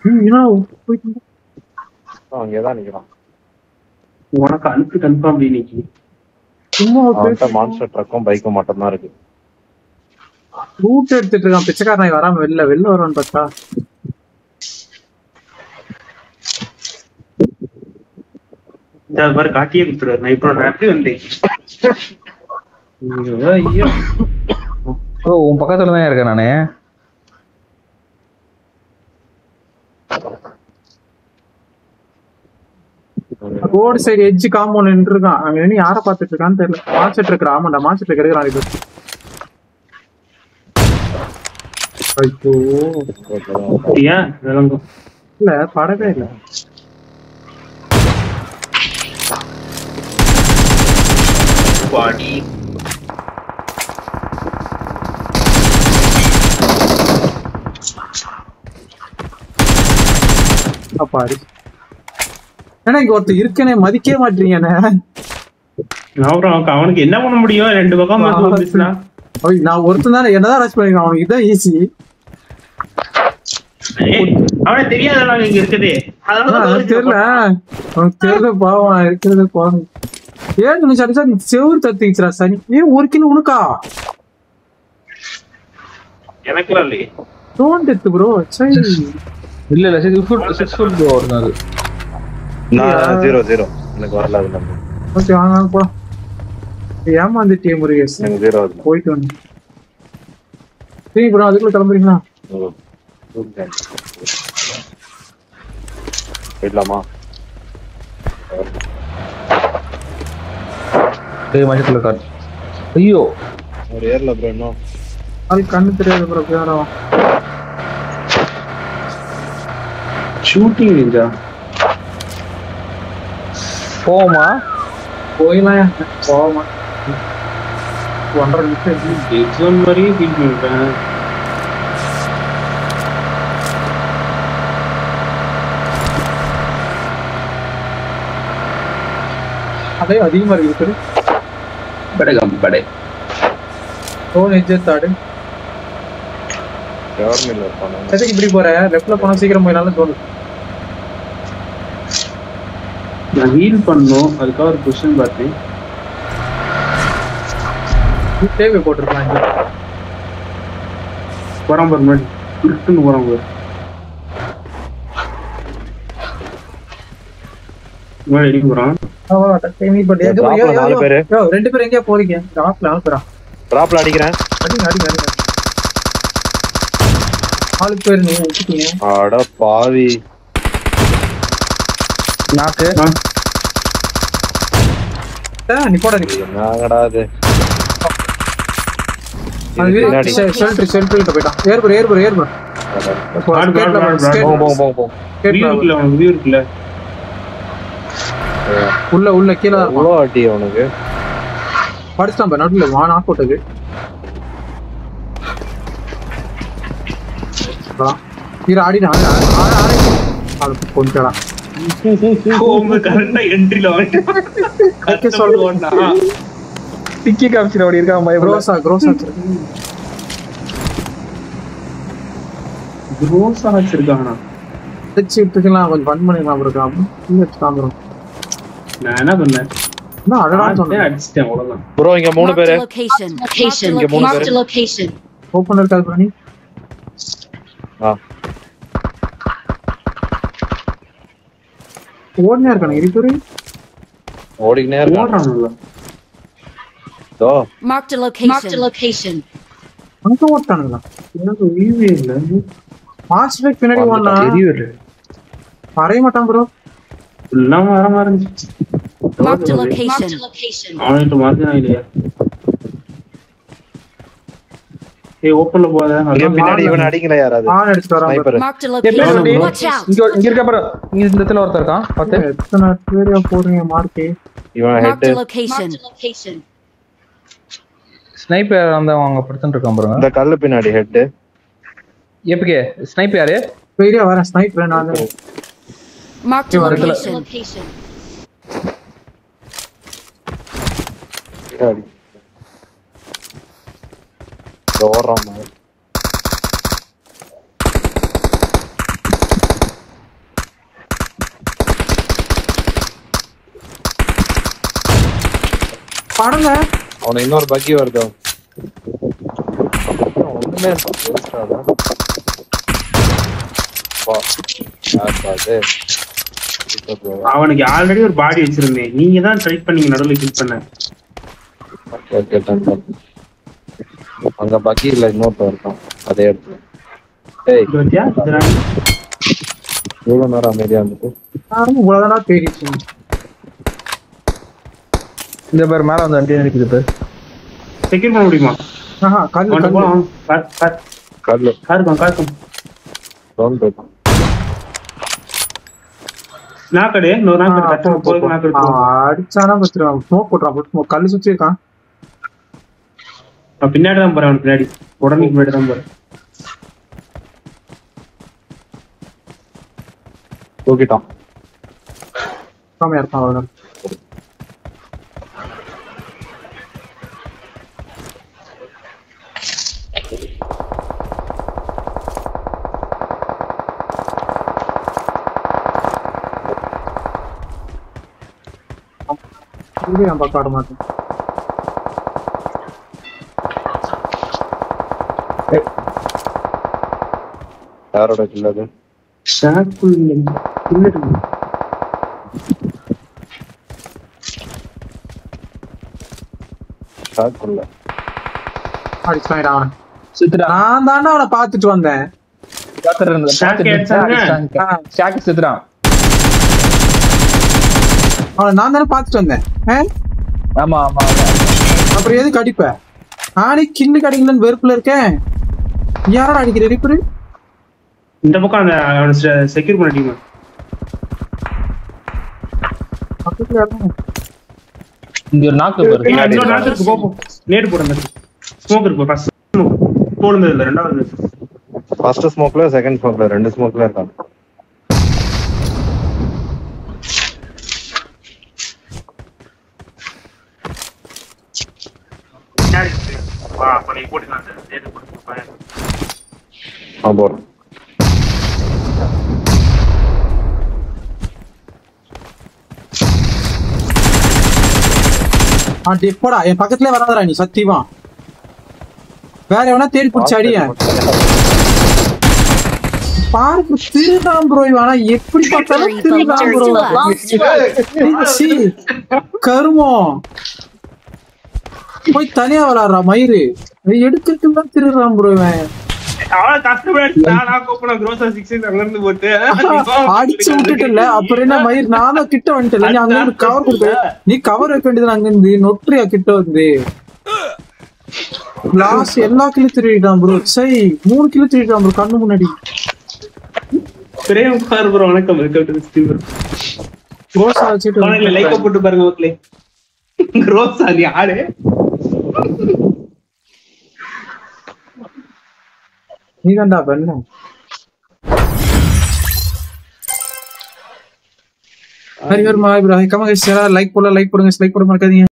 ம், என்ன போயிட்டு அங்கேதான் நிக்கிறான் உனக்கு அனுப்பி கன்ஃபார்ம் இன்னைக்கு சும்மா அவன்கிட்ட மான்ஸ்டர் ட்ரக்கும் பைக்கும் மட்டும் தான் இருக்கு ரூட் எடுத்துட்டு இருக்கான் பிச்சைக்காரன் வராம வெளில வெளில வருவான்னு பார்த்தா இந்த அது மாதிரி காட்டியே கொடுத்துருவாரு நான் இப்போ எப்படி வந்தேன் ஐயோ, ஐயோ ஓ உன் பக்கத்துல தான் இருக்கேன் நானு ரோடு சைடு எட்ஜ் காம்பவுண்ட் நின்று இருக்கான் அங்க நின்னு யார பாத்துட்டு இருக்கான்னு தெரியல மாச்சிட்டு இருக்கிறான் ஆமாண்டா மாச்சிட்டு கிடைக்கிறான் இது ஐயோ அப்படியா விளங்கும் இல்ல படவே இல்ல பாடி அப்பாடி ஏன்னா இங்க ஒருத்தர் இருக்கனே மதிக்கவே மாட்டீங்க அப்புறம் அவனுக்கு- அவனுக்கு என்ன பண்ண முடியும் ரெண்டு பக்கம் வந்து வந்துச்சுன்னா நான் ஒருத்தன் தானே என்னதான் ரஷ் பண்ணிருக்கேன் அவனுக்கு இதான் ஈஸி ஏய், அவனுக்கு தெரியாதடா இங்க இருக்குது அதனாலதான் அவனுக்கு தெரியல அவனுக்கு தெரியல பாவம் நான் இருக்கிறது பாவம் ஏழு நிமிஷம் அடிச்சா நீ செவுரு தத்திச்சுடா சனி ஏன் ஒரு கிலோ உனக்கா எனக்குலாம் இல்லையே டோன்ட் எடுத்து ப்ரோ சரி இல்ல இல்ல சிக்ஸ் ஃபுட் சிக்ஸ் ஃபுட் ஓடுனது நான் ஜீரோ ஜீரோ எனக்கு வரல அது நம்ம ஓகே வாங்க வாங்க போலாம் ஏமாந்துட்டியே முருகேஷ் எனக்கு ஜீரோ அது போயிட்டு வந்து சரி ப்ரோ அதுக்குள்ள கிளம்புறீங்களா போயிடலாமா டேய் மஞ்சத்துல காட்டு ஐயோ ஒரு ஏர்ல ப்ரோ இன்னும் அது கண்ணு தெரியாது ப்ரோ வேற ஷூட்டிங் நிஞ்சா போமா போயிடலாம் போவாமா ஒன்றரை நிமிஷம் எக்ஸாம் மாதிரியே ஃபீல் பண்ணிட்டேன் அதே அதிகமா இருக்குது படகம் படை ஃபோன் எஜ்ஜத்தாடு கவர்மெண்ட்ல இருப்பானு எதுக்கு இப்படி போற லெஃப்ட்ல போனா சீக்கிரம் போயினாலும் தோணுது நான் ஹீல் பண்ணோம் அதுக்காக ஒரு கொஸ்டின் பார்த்தேன் தேவை போட்டிருக்கலாம் இங்க போறான் பாரு முன்னாடி இருக்குன்னு போறான் பாரு முன்னாடி அடிக்க போறான் வா, வா, டக்கு நீ பண்ணு. எங்க போறீங்க? Drop ல யோ, நாலு யோ, பேரு. யோ, ரெண்டு பேரும் எங்கேயா போறீங்க டிராப்ல அனுப்புறான் டிராப்ல அடிக்கிறேன் அடிங்க அடிங்க அடிங்க நாலு பேர் நீங்க வச்சுட்டீங்க அட பாவி நாக்கு ஆ, நீ போட நீ என்னங்கடா அது அது பின்னாடி. ஷெல்டர் ஷெல்டர் போயிட்டான் ஏர்பர் ஏர்பர் ஏர்பர் ஆடு, ஆடு, ஆடு, ஆடு. போங்க போங்க போங்க போங்க வியூ இருக்குல்ல அவனுக்கு வியூ இருக்குல்ல உள்ள உள்ள கீழே தான் இருப்பான். எவ்வளோ அடி அவனுக்கு படிச்சிட்டான் பாரு, நடுவுல வா நாக் போட்டது இரு ஆடிடான் ஆடி ஆடி ஆடி அது கொஞ்சடா கரெக்டா என்ட்ரில அதுக்கே சொல்றேன். டிக்கி காமிச்சிட ஓடி இருக்கான் பயப்பட குரோசா குரோசா ரோஸா வச்சிருக்காங்கண்ணா வச்சு விட்டுக்கலாம் கொஞ்சம் ஃபன் பண்ணிக்கலாம் இருக்கா அப்படின்னு காமிரும் நான் என்ன பண்ணேன் என்ன அழகா பார்த்தேன், சொன்னேன் அடிச்சிட்டேன் அவ்வளவுதான் ப்ரோ இங்க மூணு Marked பேரு a location. Location. இங்க மூணு Marked a பேரு. location. ஓப்பன் இருக்காது பண்ணி ஆ ஓடனே இருக்கானு இரு ஓடிக்கினே இருக்கான் ஓடுறான்ல இதோ Marked a location. Marked a location. அங்க ஓட்டானுங்களா எனக்கு வியூவே இல்ல மார்ச் பேக் பின்னாடி ஓடனா தெரியல வரைய மாட்டான் ப்ரோ எல்லாம் வர மாதிரி இருந்துச்சு Marked a location. Marked a location. அவன்கிட்ட மாத்தினா இல்லையா ஏய் ஓப்பன்ல போகாத இங்க அதான் பின்னாடி இவன் அடிக்கல யாராவது ஆன் அடிச்சுட்டு வரான் ஸ்னைப்பர் Marked a எப்படி location. வண்டி? Watch out. இங்க இங்க இருக்க பாரு இங்க இந்த இடத்துல ஒருத்தர் இருக்கான் பார்த்து எத்தனை பேரையா போறீங்க மார்க்கே இவன் Marked head a location. Marked a location. Sniper அந்த அவங்க படுத்துட்டு இருக்கான் பாருங்க இந்த கல்லு பின்னாடி ஹெட் எப்பகே ஸ்னைப் யாரு பெரிய வரேன் ஸ்னைப்பர் நான் தான். Marked a Marked a location. location. ஓடுறான் பாரு. படங்க அவனுக்கு இன்னொரு பக்கி வருது ஒண்ணுமே இல்ல, waste ஆகுது. வா, யாருப்பா அது? super bro. அவனுக்கு ஆல்ரெடி ஒரு பாடி வச்சிருந்தேன் நீங்க தான் ட்ரை பண்ணீங்க நடுவில் கில் பண்ண Okay, okay, done, done. அங்க பக்கி இல்ல இன்னொருத்தன் இருக்கான் அதே இடத்துல ஏய் இது வச்சியா இதெல்லாம் இவ்வளவு நேரம் அமைதியா இருந்துட்டு யாரும் இவ்வளவுதானா தேடிச்சு இந்த பேர் மேல வந்து வண்டி நிற்குது பேர் செக்யூர் பண்ண முடியுமா ஆஹா கல்லு அவன்கிட்ட கல்லு போலாம் கார் கார் கல்லு காருக்கும் காருக்கும் ரவுண்ட் போயிட்டான் நாக்கடு இன்னொரு நாக்கடு கஷ்டம் போய் நாக்கடு போ. அடிச்சானா பத்துருவான் ஸ்மோக் போட்டுறான் போட்டு smoke. கல்லு சுத்தி இருக்கான் நான் பின்னாடி தான் போறேன் அவனுக்கு பின்னாடி உடனே பின்னாடி தான் போறேன் தூக்கிட்டான் கம்மியா இருக்கான் அவ்வளவுதான் இது என் பக்கம் ஆட மாட்டேன் யாரோட கில் அது ஷாக்குள் பின்னாடி ஷாக் இல்ல அடிச்சான் அவன் சுத்துடா நான் தாண்டா அவனை பாத்துட்டு வந்தேன் Shack அடிச்சாங்க? ஷாக்கு சுத்துறான் அவனை நான் தானே பாத்துட்டு வந்தேன் ஆ? ஆமா ஆமா ஆமா அப்புறம் எதுக்கு அடிப்ப நானே கிண்ணு கிடைக்கலன்னு வெறுப்புல இருக்கேன் யாரோட அடிக்கிற ரிப்பரு இந்த பக்கம் அந்த அவனை செக்யூர் பண்ண டீம் பக்கத்துல யாரும் இங்க ஒரு நாக்கு பேர் இன்னொரு நாக்கு இருக்கு போ, போ நேடு போட ஸ்மோக் இருக்கு ஃபர்ஸ்ட் ஸ்மோக் போனது இல்ல ரெண்டாவது ஃபர்ஸ்ட் ஸ்மோக்ல செகண்ட் ஸ்மோக்ல ரெண்டு ஸ்மோக்ல இருக்கான் பின்னாடி இருக்கு. வா அப்ப நீ போட்டுக்கலாம் சார் நேடு போட்டு நான் போறேன் ஆ டே போடா என் பக்கத்துலயே வராதடா நீ சத்தியமா வேற எவனா தேடி பிடிச்ச அடிய பாரு bro, திருடாம் ப்ரோ இவனா எப்படி பார்த்தாலும் திருடாம் ப்ரோ ச்சீ, கருமம் போய் தனியா விளாடுறா மயிறு எடுக்கிறதுக்கு தான் திருடுறான் ப்ரோ இவன் அவள கஷ்டப்பட்டு நானா கூப்பிட க்ரோசா சிக்ஸ் அங்க இருந்து போட்டு அடிச்சு விட்டுட்டுல அப்புறம் என்ன மயிர் நானும் கிட்ட வந்துட்டல நீ அங்க இருந்து கவர் கொடுக்க நீ கவர் வைக்க வேண்டியது அங்க இருந்து நொற்றியா கிட்ட வந்து லாஸ்ட் எல்லா கிலோ திருடிட்டான் ப்ரோ சரி மூணு கிலோ திருடிட்டான் ப்ரோ கண்ணு முன்னாடி பிரேம் சார் ப்ரோ வணக்கம் வெல்கம் டு ஸ்டீவ் ரோசா வச்சுட்டு அவனுக்கு லைக் போட்டு பாருங்க மக்களே ரோசா நீ ஆளு நீ தான்டா பண்ண ஹரி ஹர் மாய் ப்ரோ கமங்க லைக் போல லைக் போடுங்க லைக் போட மறக்காதீங்க